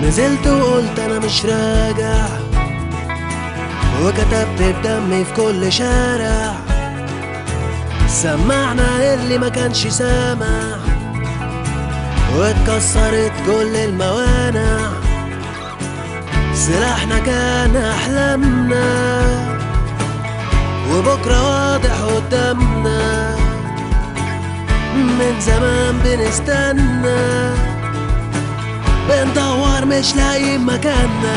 نزلت وقلت انا مش راجع وكتبت بدمي في كل شارع سمعنا اللي ما كانش سامع واتكسرت كل الموانع سلاحنا كان احلامنا وبكره واضح قدامنا من زمان بنستنى بندور مش لاقيين مكاننا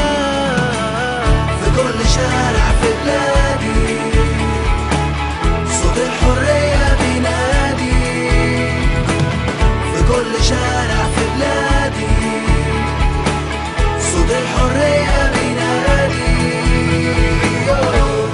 في كل شارع في بلادي صوت الحرية بينادي في كل شارع في بلادي صوت الحرية بينادي يو.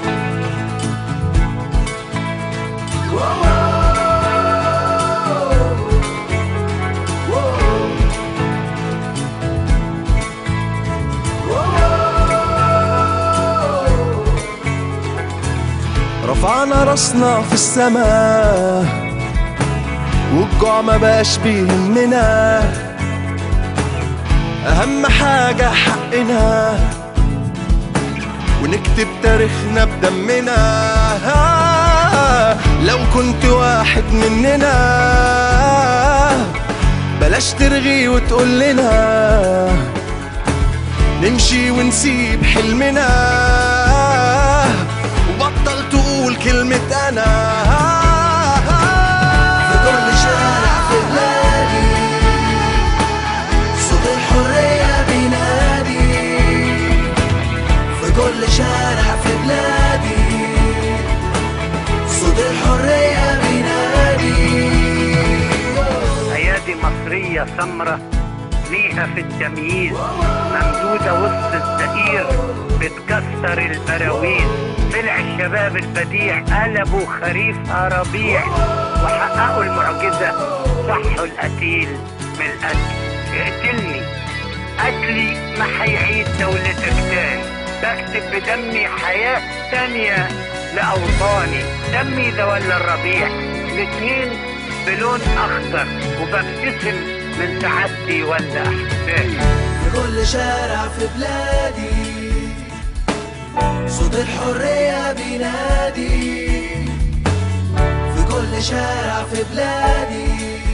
رفعنا راسنا في السماء والجوع ما بقاش بيهمنا اهم حاجة حقنا ونكتب تاريخنا بدمنا لو كنت واحد مننا بلاش ترغي وتقول لنا نمشي ونسيب حلمنا وبطل تقول كلمة أنا في كل شارع في بلادي صوت الحرية بينادي في كل شارع في بلادي صوت الحرية بينادي ايادي مصريه سمره ليها في التمييز ممدوده وسط الزئير بتكسر البراويز طلع الشباب البديع قلبوا خريفها ربيع وحققوا المعجزه صحوا القتيل من القتل اقتلني قتلي ما هيعيد دولتك تاني بكتب بدمي حياة تانية لأوطاني دمي ده ولا الربيع الاتنين بلون أخضر وببتسم من تعدي ولا أحزاني في كل شارع في بلادي صوت الحرية بينادي في كل شارع في بلادي